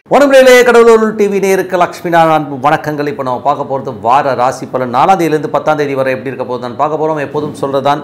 உடம்புலே கடவுளூர் TV நேருக்கு லக்ஷ்மி நாராயண் வணக்கங்கள் இப்போ நம்ம பார்க்க போகிறது வார ராசி பலன் நாலாம் தேதியிலேருந்து பத்தாம் தேதி வரை எப்படி இருக்க போகுது நான் பார்க்க போகிறோம் எப்போதும் சொல்கிறதான்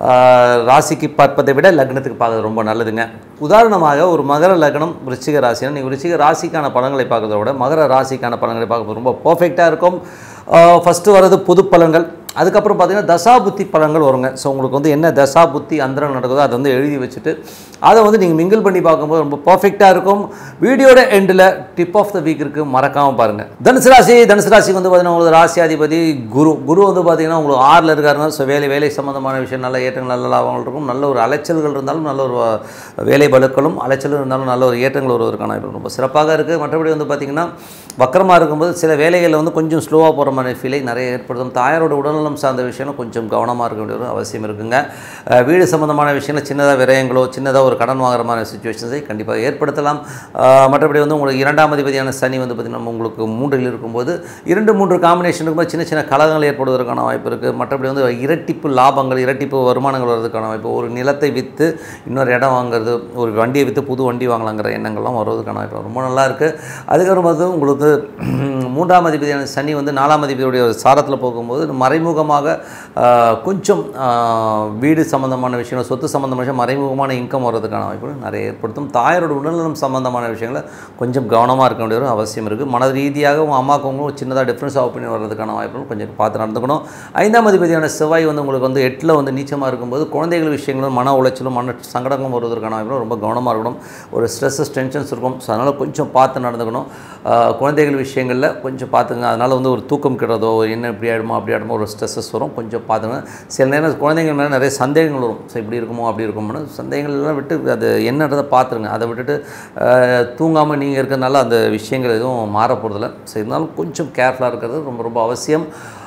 ராசிக்கு பார்ப்பதை விட லக்னத்துக்கு பார்க்கறது ரொம்ப நல்லதுங்க உதாரணமாக ஒரு மகர லக்னம் விருச்சிக ராசினா நீங்கள் விருச்சிக ராசிக்கான பலன்களை பார்க்கறத விட மகர ராசிக்கான பலன்களை பார்க்க ரொம்ப பர்ஃபெக்டாக இருக்கும் ஃபஸ்ட்டு வர்றது பொது பலன்கள் அதுக்கப்புறம் பார்த்தீங்கன்னா தசாபுத்தி பலன்கள் வருங்க ஸோ உங்களுக்கு வந்து என்ன தசாபுத்தி அந்தரம் நடக்குதோ அதை வந்து எழுதி வச்சுட்டு அதை வந்து நீங்கள் மிங்கிள் பண்ணி பார்க்கும்போது ரொம்ப பர்ஃபெக்டாக இருக்கும் வீடியோட எண்டில் டிப் ஆஃப் த வீக் இருக்குது மறக்காமல் பாருங்கள் தனுசு ராசி தனுசு ராசிக்கு வந்து பார்த்தீங்கன்னா உங்களுக்கு ராசியாதிபதி குரு குரு வந்து பார்த்தீங்கன்னா உங்களுக்கு ஆறில் இருக்காருங்க ஸோ வேலை வேலை சம்மந்தமான விஷயம் நல்ல ஏற்றங்கள் நல்ல லாபங்கள் இருக்கும் நல்ல ஒரு அலைச்சல்கள் இருந்தாலும் நல்ல ஒரு வேலை பலுக்களும் அலைச்சல் இருந்தாலும் நல்ல ஒரு ஏற்றங்கள் வருவதற்கான வாய்ப்பு ரொம்ப சிறப்பாக இருக்குது மற்றபடி வந்து பார்த்திங்கன்னா வக்கரமாக இருக்கும்போது சில வேலைகளில் வந்து கொஞ்சம் ஸ்லோவாக போகிற மாதிரி ஃபீலை நிறைய ஏற்படுத்தும் தாயாரோட உடல்நலம் சார்ந்த விஷயம்லாம் கொஞ்சம் கவனமாக இருக்க வேண்டிய ஒரு அவசியம் இருக்குங்க அஹ் வீடு சம்மந்தமான விஷயங்கள் சின்னதாக விரயங்களோ சின்னதாக ஒரு கடன் வாங்குற மாதிரி சுச்சுவேஷன்ஸை கண்டிப்பாக ஏற்படுத்தலாம் அஹ் மற்றபடி வந்து உங்களுக்கு இரண்டாம் அதிபதியான சனி வந்து பார்த்திங்கன்னா உங்களுக்கு மூன்றில் இருக்கும்போது இரண்டு மூன்று காம்பினேஷன் இருக்கும்போது சின்ன சின்ன கலகங்கள் ஏற்படுவதற்கான வாய்ப்பு இருக்குது மற்றபடி வந்து இரட்டிப்பு லாபங்கள் இரட்டிப்பு வருமானங்கள் வர்றதுக்கான வாய்ப்பு ஒரு நிலத்தை விற்று இன்னொரு இடம் வாங்குறது ஒரு வண்டியை விற்று புது வண்டி வாங்கலாங்கிற எண்ணங்கள்லாம் வருவதற்கான வாய்ப்பு ரொம்ப நல்லா இருக்குது அதுக்கப்புறம் வந்து உங்களுக்கு மூன்றாம் அதிபதியான சனி வந்து நாலாம் அதிபதியுடைய சாரத்தில் போகும்போது மறைமுகமாக ஆஹ், கொஞ்சம் ஆஹ், வீடு சம்மந்தமான விஷயங்கள் சொத்து சம்மந்தமான விஷயம் மறைமுகமான இன்கம் வர்றதுக்கான வாய்ப்புகள் நிறைய ஏற்படுத்தும் தாயாரோட உடல்நலம் சம்மந்தமான விஷயங்களை கொஞ்சம் கவனமாக இருக்க வேண்டிய ஒரு அவசியம் இருக்குது மன ரீதியாக உங்கள் அம்மாவுக்கு உங்களுக்கு சின்னதாக டிஃப்ரென்ஸ் ஆஃப் பண்ணி வர்றதுக்கான வாய்ப்புகள் கொஞ்சம் பார்த்து நடந்துக்கணும் ஐந்தாம் அதிபதியான செவ்வாய் வந்து உங்களுக்கு வந்து எட்டில் வந்து நீச்சமாக இருக்கும்போது குழந்தைகள் விஷயங்களும் மன உளைச்சலும் மன சங்கடங்களும் வருவதற்கான வாய்ப்புகள் ரொம்ப கவனமாக இருக்கணும் ஒரு ஸ்ட்ரெஸ்ஸஸ் டென்ஷன்ஸ் இருக்கும் ஸோ அதனால் கொஞ்சம் பார்த்து நடந்துக்கணும் ஆஹ் குழந்தைகள் விஷயங்களில் கொஞ்சம் பார்த்துங்க அதனால் வந்து ஒரு தூக்கம் கிடதோ என்ன இப்படி ஆகிடுமோ அப்படி ஆகிடுமோ ஒரு ஸ்ட்ரெஸ்ஸஸ் வரும் கொஞ்சம் பார்த்துங்க சில நேரம் குழந்தைங்க மேலே நிறைய சந்தேகங்கள் வரும் ஸோ இப்படி இருக்குமோ அப்படி இருக்குமோன்னு சந்தேகங்கள் எல்லாம் விட்டு அது என்னன்றதை பார்த்துருங்க அதை விட்டுட்டு தூங்காமல் நீங்கள் இருக்கிறதுனால அந்த விஷயங்கள் எதுவும் மாற போகிறதில்ல ஸோ இருந்தாலும் கொஞ்சம் கேர்ஃபுல்லாக இருக்கிறது ரொம்ப ரொம்ப அவசியம்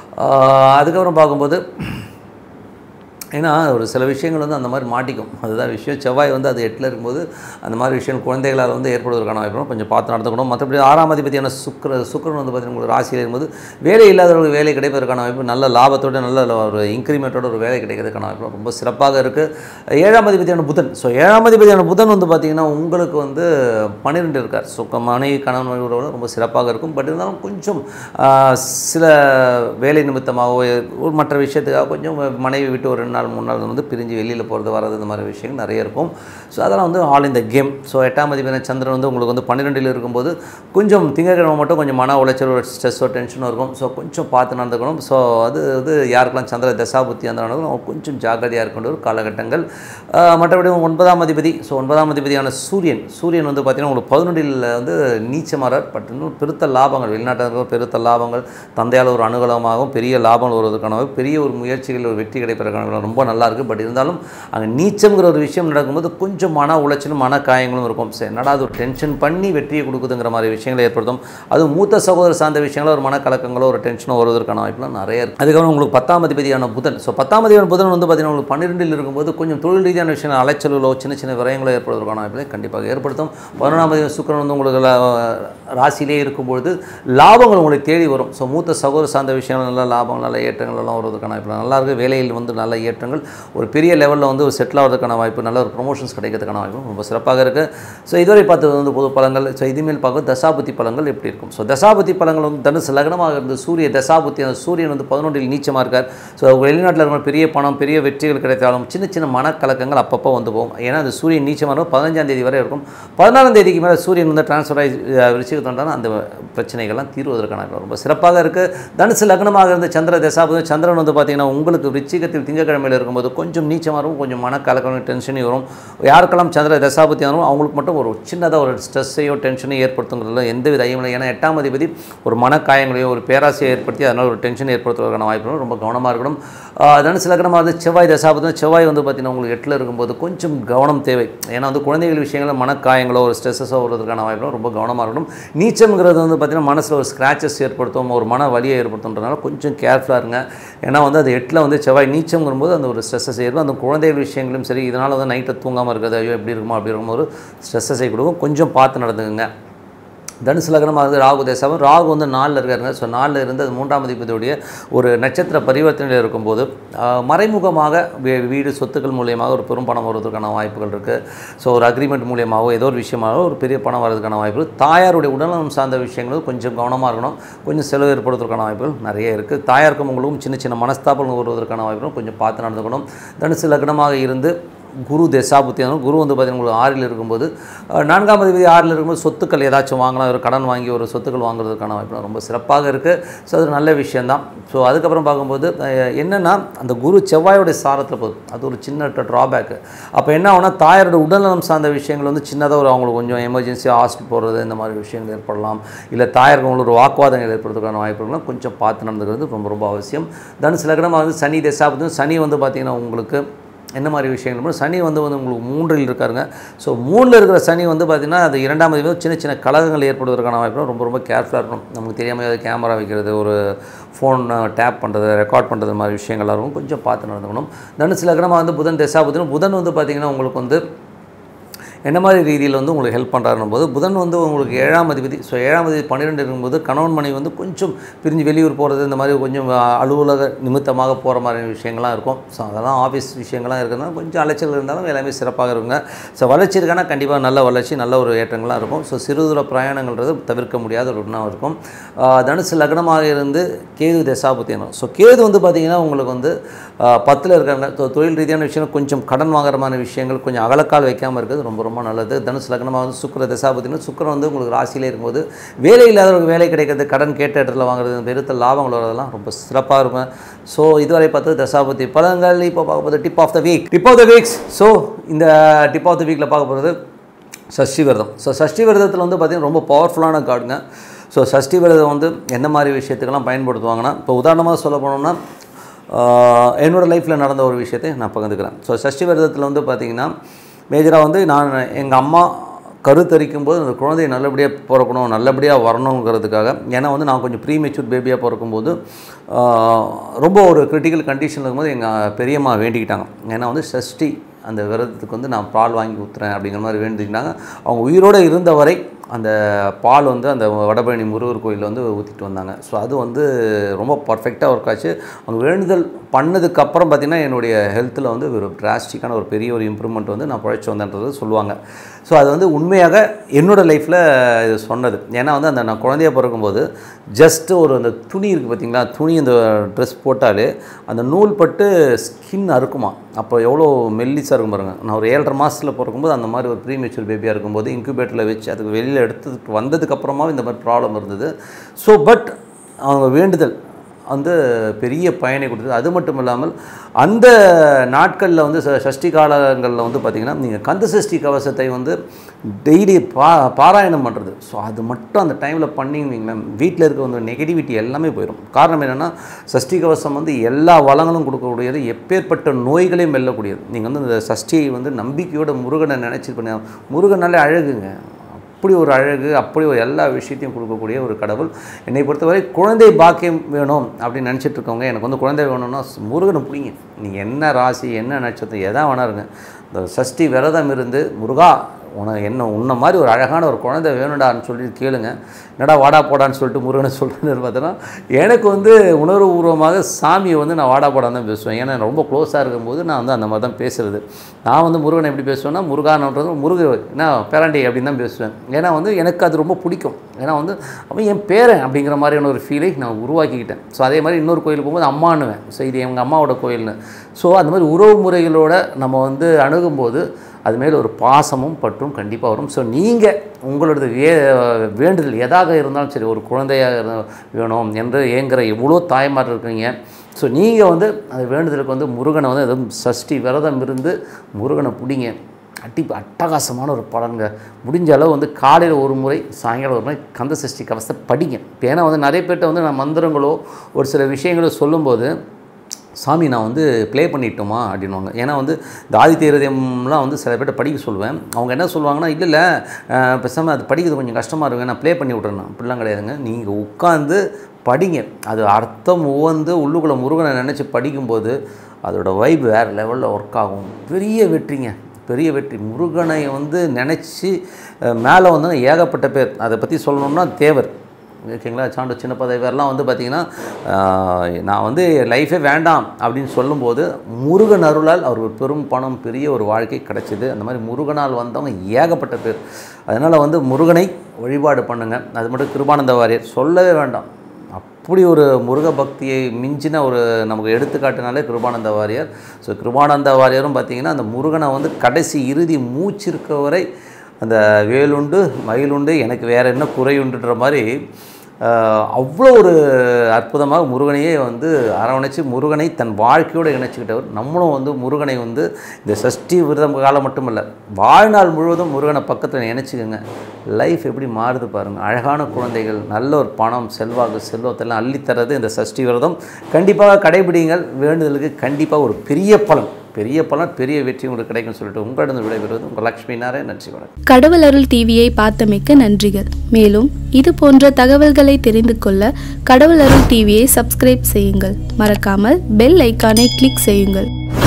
ஆஹ் அதுக்கப்புறம் பார்க்கும்போது ஏன்னா ஒரு சில விஷயங்கள் வந்து அந்த மாதிரி மாட்டிக்கும் அதுதான் விஷயம் செவ்வாய் வந்து அது எட்டில் இருக்கும்போது அந்த மாதிரி விஷயம் குழந்தைகளால் வந்து ஏற்படுவதற்கான வாய்ப்பு கொஞ்சம் பார்த்து நடந்துக்கணும் மற்றபடி ஆறாம் அதிபதியான சுக்கர சுக்கரன் வந்து பார்த்தீங்கன்னா உங்களுக்கு ராசியில் இருக்கும்போது வேலை இல்லாதவர்களுக்கு வேலை கிடைப்பதற்கான வாய்ப்பு நல்ல லாபத்தோட நல்ல ஒரு இன்க்ரிமெண்ட்டோட ஒரு வேலை கிடைக்கிறதுக்கான வாய்ப்பு ரொம்ப சிறப்பாக இருக்குது ஏழாம் அதிபதியான புதன் ஸோ ஏழாம் அதிபதியான புதன் வந்து பார்த்திங்கன்னா உங்களுக்கு வந்து பன்னிரெண்டு இருக்கார் ஸோ மனைவி கணவன் உறவுகள் ரொம்ப சிறப்பாக இருக்கும் பட் இருந்தாலும் கொஞ்சம் ஆஹ், சில வேலை நிமித்தமாகவோ ஒரு மற்ற விஷயத்துக்காக கொஞ்சம் மனைவி விட்டு ஒரு ரெண்டு நாள் மூணு நாள் வந்து பிரிஞ்சு வெளியில் போகிறது வர்றது இந்த மாதிரி விஷயங்கள் நிறைய இருக்கும் ஸோ அதெல்லாம் வந்து ஆல் இந்த கேம் ஸோ எட்டாம் அதிபதியான சந்திரன் வந்து உங்களுக்கு வந்து பன்னிரெண்டில் இருக்கும்போது கொஞ்சம் திங்கக்கிழமை மட்டும் கொஞ்சம் மன உளைச்சல் ஒரு ஸ்ட்ரெஸ்ஸோ டென்ஷனோ இருக்கும் ஸோ கொஞ்சம் பார்த்து நடந்துக்கணும் ஸோ அது வந்து யாருக்கெல்லாம் சந்திர தசாபுத்தி அந்த நடக்கும் கொஞ்சம் ஜாக்கிரதையாக இருக்க வேண்டிய ஒரு காலகட்டங்கள் ஆஹ் மற்றபடி ஒன்பதாம் அதிபதி ஸோ ஒன்பதாம் அதிபதியான சூரியன் சூரியன் வந்து பார்த்திங்கன்னா உங்களுக்கு பதினொன்றில் வந்து நீச்சமரர் பட் இன்னும் பெருத்த லாபங்கள் வெளிநாட்டில் பெருத்த லாபங்கள் தந்தையால் ஒரு அனுகூலமாகவும் பெரிய லாபங்கள் வருவதற்கான வாய்ப்பு, பெரிய ஒரு முயற்சிகள் ஒரு வெற்றி கிடைப்பதற்கான வாய்ப்பு ரொம்ப நல்லா இருக்குது பட் இருந்தாலும் அங்கே நீச்சம்ங்கிற ஒரு விஷயம் நடக்கும்போது கொஞ்சம் மன உளைச்சலும் மன காயங்களும் இருக்கும் சரி என்னடா அது ஒரு டென்ஷன் பண்ணி வெற்றியை கொடுக்குதுங்கிற மாதிரி விஷயங்களை ஏற்படுத்தும் அதுவும் மூத்த சகோதரர் சார்ந்த விஷயங்களோ ஒரு மனக்கலக்கங்களோ ஒரு டென்ஷனோ வருவதற்கான வாய்ப்புலாம் நிறைய இருக்குது அதுக்கப்புறம் உங்களுக்கு பத்தாம் அதிபதியான புதன் ஸோ பத்தாம் அதிபதியான புதன் வந்து பார்த்தீங்கன்னா உங்களுக்கு பன்னிரெண்டில் இருக்கும்போது கொஞ்சம் தொழில் ரீதியான விஷயம் அலைச்சலோ சின்ன சின்ன விரயங்களோ ஏற்படுவதற்கான வாய்ப்புகளை கண்டிப்பாக ஏற்படுத்தும் பதினொன்றாம் அதிபதி சுக்கிரன் வந்து உங்களுக்கு லா- ராசியிலே இருக்கும்பொழுது லாபங்கள் உங்களுக்கு தேடி வரும் ஸோ மூத்த சகோதர சார்ந்த விஷயங்கள் நல்ல லாபங்கள் நல்ல ஏற்றங்கள் எல்லாம் வருவதற்கான வாய்ப்பு நல்லா இருக்குது வேலையில் வந்து நல்ல ஏற்றங்கள் ஒரு பெரிய லெவலில் வந்து ஒரு செட்டில் ஆகிறதுக்கான வாய்ப்பு நல்ல ஒரு ப்ரொமோஷன்ஸ் கிடைக்கிறதுக்கான வாய்ப்பு ரொம்ப சிறப்பாக இருக்குது ஸோ இதுவரை பார்த்தது வந்து பொது பலங்கள் ஸோ இதுமேல் பார்க்க தசாபுத்தி பலங்கள் எப்படி இருக்கும் ஸோ தசாபுத்தி பலங்கள் வந்து தனுசு லக்னமாக இருந்து சூரிய தசாபுத்தி அந்த சூரியன் வந்து பதினொன்றில் நீச்சமாக இருக்கார் ஸோ வெளிநாட்டில் இருக்கிற பெரிய பணம் பெரிய வெற்றிகள் கிடைத்தாலும் சின்ன சின்ன மனக்கலக்கங்கள் அப்பப்போ வந்து போகும் ஏன்னா அந்த சூரியன் நீச்சமாக இருக்கும் பதினஞ்சாம் தேதி வரை இருக்கும் பதினாறாம் தேதிக்கு மேலே சூரியன் வந்து டிரான்ஸ்ஃபர் ஆகி விருச்சிகத்தோண்டான அந்த பிரச்சனைகள்லாம் தீர்வதற்கான வாய்ப்பு ரொம்ப சிறப்பாக இருக்குது தனுசு லக்னமாக இருந்த சந்திர தசாபதி சந்திரன் வந்து பார்த்தீங்கன்னா உங்களுக்கு விருச்சிகத்தில் திங்கக்கிழமையில் இருக்கும்போது கொஞ்சம் நீச்சமாக இருக்கும் கொஞ்சம் மனக்கலக்கம் டென்ஷனையும் வரும் யாருக்கெல்லாம் சந்திர தசாபதி வரும் அவங்களுக்கு மட்டும் ஒரு சின்னதாக ஒரு ஸ்ட்ரெஸ்ஸையோ டென்ஷனையும் ஏற்படுத்துங்கிறதுல எந்த வித ஐயம் இல்லை ஏன்னா எட்டாம் அதிபதி ஒரு மனக்காயங்களையோ ஒரு பேராசையை ஏற்படுத்தி அதனால் ஒரு டென்ஷன் ஏற்படுத்துவதற்கான வாய்ப்பு ரொம்ப கவனமாக இருக்கணும் ஆஹ் தனுசு லக்னமாக வந்து செவ்வாய் தசாபதி செவ்வாய் வந்து பார்த்தீங்கன்னா உங்களுக்கு எட்டில் இருக்கும்போது கொஞ்சம் கவனம் தேவை ஏன்னா வந்து குழந்தைகள் விஷயங்களில் மனக்காயங்களோ ஒரு ஸ்ட்ரெஸ்ஸஸோ வருவதற்கான வாய்ப்பு ரொம்ப கவனமாக இருக்கணும் நீச்சம்ங்கிறது வந்து பார்த்திங்கன்னா மனசில் ஒரு ஸ்க்ராச்சஸ் ஏற்படுத்தும் ஒரு மன வலியை ஏற்படுத்துன்றதுனால கொஞ்சம் கேர்ஃபுல்லாக இருங்க ஏன்னா வந்து அது எட்டில் வந்து செவ்வாய் நீச்சம்ங்கும்போது அந்த ஒரு ஸ்ட்ரெஸ்ஸஸ் ஏற்படும் அந்த குழந்தைகள் விஷயங்களும் சரி இதனால் வந்து நைட்டை தூங்காமல் இருக்கிறது ஐயோ எப்படி இருக்குமோ அப்படி இருக்குமோ ஒரு ஸ்ட்ரெஸ்ஸஸை கொடுக்கும் கொஞ்சம் பார்த்து நடந்துக்குங்க தனுசு லக்னமாக ராகு தேசம் ராகு வந்து நாலில் இருக்காருங்க ஸோ நாலில் இருந்து அது மூன்றாம் அதிபதியுடைய ஒரு நட்சத்திர பரிவர்த்தனையில் இருக்கும்போது ஆஹ், மறைமுகமாக வீ- வீடு சொத்துக்கள் மூலியமாக ஒரு பெரும் பணம் வருவதற்கான வாய்ப்புகள் இருக்குது ஸோ ஒரு அக்ரிமெண்ட் மூலியமாகவோ ஏதோ ஒரு விஷயமாக ஒரு பெரிய பணம் வர்றதுக்கான வாய்ப்புகள் தாயாருடைய உடல்நலம் சார்ந்த விஷயங்கள் கொஞ்சம் கவனமாக இருக்கணும் கொஞ்சம் செலவு ஏற்படுவதற்கான வாய்ப்புகள் நிறைய இருக்குது தாயாருக்கும் உங்களுக்கும் சின்ன சின்ன மனஸ்தாபங்கள் வருவதற்கான வாய்ப்புகள் கொஞ்சம் பார்த்து நடந்துக்கணும் தனுசு லக்னமாக இருந்து குரு தசாபுத்தியானம் குரு வந்து பார்த்தீங்கன்னா உங்களுக்கு ஆறில் இருக்கும்போது அஹ், நான்காம் அதிபதி ஆறில் இருக்கும்போது சொத்துக்கள் ஏதாச்சும் வாங்கலாம் ஒரு கடன் வாங்கி ஒரு சொத்துக்கள் வாங்குறதுக்கான வாய்ப்பு ரொம்ப சிறப்பாக இருக்குது ஸோ அது நல்ல விஷயந்தான் ஸோ அதுக்கப்புறம் பார்க்கும்போது அஹ், என்னென்னா அந்த குரு செவ்வாயோடைய சாரத்தில் போகுது அது ஒரு சின்ன ட்ராபேக்கு அப்போ என்ன ஆகும்னா தாயாரோட உடல்நலம் சார்ந்த விஷயங்கள் வந்து சின்னதாக ஒரு அவங்களுக்கு கொஞ்சம் எமர்ஜென்சி ஹாஸ்பிட்டல் போகிறது இந்த மாதிரி விஷயங்கள் ஏற்படலாம் இல்லை தாயாருக்கு உங்களுக்கு ஒரு வாக்குவாதங்கள் ஏற்படுறதுக்கான வாய்ப்புகள்லாம் கொஞ்சம் பார்த்து நடந்துக்கிறது ரொம்ப ரொம்ப அவசியம் தனுசு லக்னமாக வந்து சனி தசாபுத்தியம் சனி வந்து பார்த்திங்கன்னா உங்களுக்கு என்ன மாதிரி விஷயங்கள் சனி வந்து வந்து உங்களுக்கு மூன்றில் இருக்காருங்க ஸோ மூணில் இருக்கிற சனி வந்து பார்த்திங்கன்னா அது இரண்டாம் தேதி வந்து சின்ன சின்ன கலகங்கள் ஏற்படுவதற்கான வாய்ப்பு ரொம்ப ரொம்ப கேர்ஃபுல்லாக இருக்கணும் நமக்கு தெரியாமல் ஏதாவது கேமரா வைக்கிறது ஒரு ஃபோன் டேப் பண்ணுறது ரெக்கார்ட் பண்ணுறது மாதிரி விஷயங்கள்லாம் இருக்கும் கொஞ்சம் பார்த்து நடந்துக்கணும் தனுசு லக்னமாக வந்து புதன் தசாபுதன் புதன் வந்து பார்த்திங்கன்னா உங்களுக்கு வந்து என்ன மாதிரி ரீதியில் வந்து உங்களுக்கு ஹெல்ப் பண்ணுறாருன்னும் போது புதன் வந்து உங்களுக்கு ஏழாம் அதிபதி ஸோ ஏழாம் அதிபதி பன்னிரெண்டு இருக்கும்போது கணவன் மனைவி வந்து கொஞ்சம் பிரிஞ்சு வெளியூர் போகிறது இந்த மாதிரி கொஞ்சம் அஹ், அலுவலக நிமித்தமாக போகிற மாதிரி விஷயங்கள்லாம் இருக்கும் ஸோ அதெல்லாம் ஆஃபீஸ் விஷயங்கள்லாம் இருக்கிறதுனால கொஞ்சம் அலைச்சல் இருந்தாலும் எல்லாமே சிறப்பாக இருக்குங்க ஸோ வளர்ச்சி இருக்கானா கண்டிப்பாக நல்ல வளர்ச்சி நல்ல ஒரு ஏற்றங்கள்லாம் இருக்கும் ஸோ சிறு தூர பிரயாணங்கள்ன்றது தவிர்க்க முடியாத ஒரு ஒன்றா இருக்கும் அஹ், தனுசு லக்னமாக இருந்து கேது தசாபுத்தியனம் ஸோ கேது வந்து பார்த்திங்கன்னா உங்களுக்கு வந்து பத்தில் இருக்காங்க ஸோ தொழில் ரீதியான விஷயம் கொஞ்சம் கடன் வாங்குற மாதிரி விஷயங்கள் கொஞ்சம் அகலக்கால் வைக்காமல் இருக்கிறது ரொம்ப ரொம்ப நல்லது தனுசு லக்னமாக வந்து சுக்கர தசாபத்தினா சுக்கரன் வந்து உங்களுக்கு ராசியிலே இருக்கும்போது வேலை இல்லாதவங்களுக்கு வேலை கிடைக்கிறது கடன் கேட்ட இடத்துல வாங்குறது பெருத்த லாபங்கள் வரதெல்லாம் ரொம்ப சிறப்பாக இருக்கும் ஸோ இதுவரை பார்த்து தசாபதி பலங்கள் இப்போ பார்க்க போது tip of the week tip of the weeks so இந்த டிப் ஆஃப் த வீக்கில் பார்க்க போகிறது சஷ்டி விரதம் ஸோ சஷ்டி விரதத்தில் வந்து பார்த்திங்கன்னா ரொம்ப பவர்ஃபுல்லான கார்டுங்க ஸோ சஷ்டி விரதம் வந்து என்ன மாதிரி விஷயத்துக்கெல்லாம் பயன்படுத்துவாங்கன்னா இப்போ உதாரணமாக சொல்ல போனோம்னா ஆஹ், என்னோட லைஃப்பில் நடந்த ஒரு விஷயத்தை நான் பகிர்ந்துக்கிறேன் ஸோ சஷ்டி விரதத்தில் வந்து பார்த்திங்கன்னா மேஜராக வந்து நான் எங்கள் அம்மா கருத்தரிக்கும் போது அந்த குழந்தை நல்லபடியாக பிறக்கணும் நல்லபடியாக வரணுங்கிறதுக்காக ஏன்னா வந்து நான் கொஞ்சம் ப்ரீ மெச்சூர் பேபியாக பிறக்கும்போது ஆஹ், ரொம்ப ஒரு கிரிட்டிக்கல் கண்டிஷனில் இருக்கும்போது எங்கள் பெரியம்மா வேண்டிக்கிட்டாங்க ஏன்னா வந்து சஷ்டி அந்த விரதத்துக்கு வந்து நான் பால் வாங்கி ஊற்றுறேன் அப்படிங்கிற மாதிரி வேண்டிக்கிட்டாங்க அவங்க உயிரோடு இருந்த வரை அந்த பால் வந்து அந்த வடபழனி முருகர் கோயிலில் வந்து ஊற்றிட்டு வந்தாங்க ஸோ அது வந்து ரொம்ப பர்ஃபெக்டாக ஒர்க் ஆச்சு அவங்க வேண்டுதல் பண்ணதுக்கப்புறம் பார்த்திங்கன்னா என்னுடைய ஹெல்த்தில் வந்து ஒரு டிராஸ்டிக்கான ஒரு பெரிய ஒரு இம்ப்ரூவ்மெண்ட் வந்து நான் பழைச்சி வந்தேன்றது சொல்லுவாங்க ஸோ அது வந்து உண்மையாக என்னோடய லைஃப்பில் இது சொன்னது ஏன்னா வந்து அந்த நான் குழந்தைய பிறக்கும்போது ஜஸ்ட்டு ஒரு அந்த துணி இருக்குது பார்த்தீங்களா துணி அந்த ட்ரெஸ் போட்டாலே அந்த நூல் பட்டு ஸ்கின் அறுக்குமா அப்போ எவ்வளோ மெல்லிஸாக இருக்கும் பாருங்க நான் ஒரு ஏழரை மாதத்தில் பிறக்கும்போது அந்த மாதிரி ஒரு ப்ரீ மெச்சூர் பேபியாக இருக்கும்போது இன்குபேட்டரில் வச்சு அதுக்கு வெளியில் எடுத்துட்டு வந்ததுக்கப்புறமா இந்த மாதிரி ப்ராப்ளம் இருந்தது ஸோ பட் அவங்க வேண்டுதல் வந்து பெரிய பயனை கொடுத்தது அது மட்டும் இல்லாமல் அந்த நாட்களில் வந்து ச- சஷ்டி காலங்களில் வந்து பார்த்திங்கன்னா நீங்கள் கந்த சஷ்டி கவசத்தை வந்து டெய்லி பா பாராயணம் பண்ணுறது ஸோ அது மட்டும் அந்த டைமில் பண்ணிங்களேன் வீட்டில் இருக்க வந்து நெகட்டிவிட்டி எல்லாமே போயிடும் காரணம் என்னென்னா சஷ்டி கவசம் வந்து எல்லா வளங்களும் கொடுக்கக்கூடியது எப்பேற்பட்ட நோய்களையும் வெல்லக்கூடியது நீங்கள் வந்து இந்த சஷ்டியை வந்து நம்பிக்கையோட முருகனை நினச்சி பண்ணி முருகனாலே அழகுங்க அப்படி ஒரு அழகு அப்படி ஒரு எல்லா விஷயத்தையும் கொடுக்கக்கூடிய ஒரு கடவுள் என்னை பொறுத்தவரை குழந்தை பாக்கியம் வேணும் அப்படின்னு நினச்சிட்டு இருக்கவங்க எனக்கு வந்து குழந்தை வேணும்னா முருகனை பிடிங்க நீங்கள் என்ன ராசி என்ன நட்சத்திரம் எதா வேணா இருங்க இந்த சஷ்டி விரதம் இருந்து முருகா உனக்கு என்ன உன்ன மாதிரி ஒரு அழகான ஒரு குழந்தை வேணுடான்னு சொல்லி கேளுங்க என்னடா வாடா போடான்னு சொல்லிட்டு முருகனை சொல்கிறேன்னு பார்த்தோன்னா எனக்கு வந்து உணர்வு பூர்வமாக சாமியை வந்து நான் வாடா போடான்னு தான் பேசுவேன் ஏன்னா ரொம்ப க்ளோஸாக இருக்கும்போது நான் வந்து அந்த மாதிரி தான் பேசுகிறது நான் வந்து முருகனை எப்படி பேசுவேன்னா முருகானன்றது முருக என்ன பேராண்டி அப்படின்னு தான் பேசுவேன் ஏன்னா வந்து எனக்கு அது ரொம்ப பிடிக்கும் ஏன்னா வந்து அவன் என் பேரன் அப்படிங்கிற மாதிரியான ஒரு ஃபீலை நான் உருவாக்கிக்கிட்டேன் ஸோ அதே மாதிரி இன்னொரு கோயிலுக்கு போகும்போது அம்மானுவேன் ஸோ இது எங்கள் அம்மாவோட கோயில்னு ஸோ அந்த மாதிரி உறவு முறைகளோட நம்ம வந்து அணுகும்போது அது மேலே ஒரு பாசமும் பற்றும் கண்டிப்பாக வரும் ஸோ நீங்கள் உங்களோட வே வேண்டுதல் எதாக இருந்தாலும் சரி ஒரு குழந்தையாக இருந்தா- வேணும் என்று ஏங்குற எவ்வளோ தாய்மார் இருக்கீங்க ஸோ நீங்கள் வந்து அந்த வேண்டுதலுக்கு வந்து முருகனை வந்து எதுவும் சஷ்டி விரதம் இருந்து முருகனை பிடிங்க அட்டி அட்டகாசமான ஒரு பலன்க முடிஞ்ச அளவு வந்து காலையில் ஒரு முறை சாயங்காலம் ஒரு முறை கந்த சஷ்டி கவசத்தை படிங்க இப்போ ஏன்னா வந்து நிறைய பேர்ட்ட வந்து நான் மந்திரங்களோ ஒரு சில விஷயங்களோ சொல்லும்போது சாமி நான் வந்து ப்ளே பண்ணிட்டோமா அப்படின்வாங்க ஏன்னா வந்து இந்த ஆதித்ய ஹிருதயம்லாம் வந்து சில பேர்ட்ட படிக்க சொல்லுவேன் அவங்க என்ன சொல்லுவாங்கன்னா இல்லை இல்லை பேசாமல் அது படிக்கிறது கொஞ்சம் கஷ்டமாக இருக்கும் நான் ப்ளே பண்ணி விட்றேன் அப்படிலாம் கிடையாதுங்க நீங்கள் உட்காந்து படிங்க அது அர்த்தம் உவந்து உள்ளுக்குள்ளே முருகனை நினச்சி படிக்கும்போது அதோட வைப் வேறு லெவலில் ஒர்க் ஆகும் பெரிய வெற்றிங்க பெரிய வெற்றி முருகனை வந்து நினச்சி மேலே வந்து ஏகப்பட்ட பேர் அதை பற்றி சொல்லணும்னா தேவர் ஓகேங்களா சாண்டு சின்ன பதவியெல்லாம் வந்து பார்த்திங்கன்னா ஆஹ், நான் வந்து லைஃபே வேண்டாம் அப்படின்னு சொல்லும்போது முருகன் அருளால் அவர் ஒரு பெரும் பணம் பெரிய ஒரு வாழ்க்கை கிடைச்சிது அந்த மாதிரி முருகனால் வந்தவங்க ஏகப்பட்ட பேர் அதனால் வந்து முருகனை வழிபாடு பண்ணுங்கள் அது மட்டும் கிருபானந்த வாரியர் சொல்லவே வேண்டாம் அப்படி ஒரு முருக பக்தியை மிஞ்சின ஒரு நமக்கு எடுத்துக்காட்டுனாலே கிருபானந்த வாரியர் ஸோ கிருபானந்த வாரியரும் பார்த்திங்கன்னா அந்த முருகனை வந்து கடைசி இறுதி மூச்சு இருக்க வரை அந்த வேலுண்டு மயிலுண்டு எனக்கு வேறு என்ன குறையுண்டுன்ற மாதிரி ஆஹ், அவ்வளோ ஒரு அற்புதமாக முருகனையே வந்து அரவணைச்சு முருகனை தன் வாழ்க்கையோடு இணைச்சிக்கிட்டவர் நம்மளும் வந்து முருகனை வந்து இந்த சஷ்டி விரதம் காலம் மட்டும் இல்லை வாழ்நாள் முழுவதும் முருகனை பக்கத்தில் நினச்சிக்கோங்க லைஃப் எப்படி மாறுது பாருங்கள் அழகான குழந்தைகள் நல்ல ஒரு பணம் செல்வாக்கு செல்வத்தெல்லாம் அள்ளித்தரது இந்த சஷ்டி விரதம் கண்டிப்பாக கடைபிடிங்கள் வேண்டுதலுக்கு கண்டிப்பாக ஒரு பெரிய பலன் பெரிய பலன் பெரிய வெற்றி உங்களுக்கு கிடைக்கும்னு சொல்லிட்டு உங்களிடம் விடைபெறுவது உங்கள் லக்ஷ்மி நாராயண் நன்றி வணக்கம் கடவுள் அருள் டிவியை பார்த்தமைக்க நன்றிகள் மேலும் இது போன்ற தகவல்களை தெரிந்து கொள்ள கடவுள் அருள் டிவியை சப்ஸ்கிரைப் செய்யுங்கள் மறக்காமல் பெல் ஐக்கானை கிளிக் செய்யுங்கள்